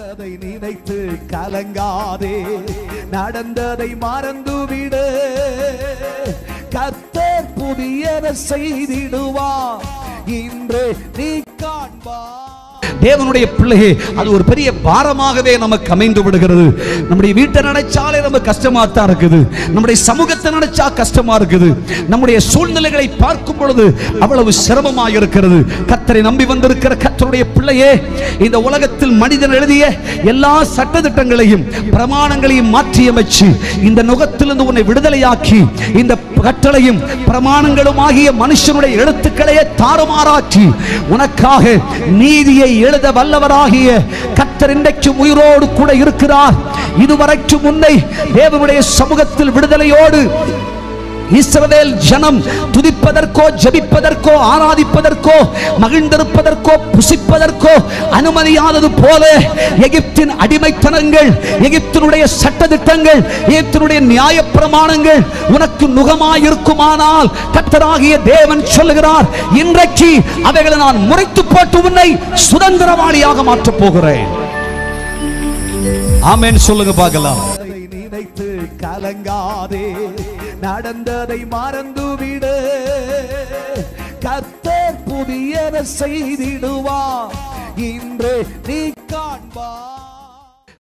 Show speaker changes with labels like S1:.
S1: அதை நினைத்து கலங்காதே நடந்ததை மறந்துவிடு கர்த்தர் புதியன செய்திடுவா இன்று நீ காண்பா
S2: தேவனுடைய பிள்ளையே அது ஒரு பெரிய பாரமாகவே நமக்கு அமைந்து விடுகிறது நம்முடைய வீட்டை நினைச்சாலே நமக்கு கஷ்டமா தான் இருக்குது நம்முடைய சமூகத்தை நினைச்சா கஷ்டமா இருக்குது நம்முடைய சூழ்நிலைகளை பார்க்கும் பொழுது அவ்வளவு சிரமமாக இருக்கிறது கத்தரை நம்பி வந்திருக்கிற கத்தருடைய பிள்ளையே இந்த உலகத்தில் மனிதன் எழுதிய எல்லா சட்டதிட்டங்களையும் பிரமாணங்களையும் மாற்றியமைச்சு இந்த நுகத்திலிருந்து உன்னை விடுதலையாக்கி இந்த கட்டளையும் பிரமாணங்களும் ஆகிய மனுஷனுடைய எழுத்துக்களையே தாறுமாறாக்கி உனக்காக நீதியை எழுத வல்லவராகிய கத்தர் இன்றைக்கு உயிரோடு கூட இருக்கிறார் இதுவரைக்கும் உன்னை தேவனுடைய சமூகத்தில் விடுதலையோடு இஸ்ரவேல் ஜனம் துதிப்பதற்கோ ஜெபிப்பதற்கோ ஆராதிப்பதற்கோ மகிழ்ந்திருப்பதற்கோ புசிப்பதற்கோ அனுமதியானது போல எகிப்தின் அடிமைத்தனங்கள் எகிப்தினுடைய சட்டதிட்டங்கள் எகிப்தினுடைய நியாயப்பிரமாணங்கள் உனக்கு நுகமாயிருக்குமானால் கத்தராகிய தேவன் சொல்லுகிறார் இன்றைக்கு அவைகளை நான் முறைத்து போட்டு உன்னை சுதந்திரவாளியாக மாற்றப் போகிறேன் ஆமென் சொல்லுங்க பார்க்கலாம்
S1: அதை நினைத்து கலங்காதே நடந்ததை மறந்துவிடு கர்த்தர் புதியன செய்திடுவா இன்று நீ காண்பா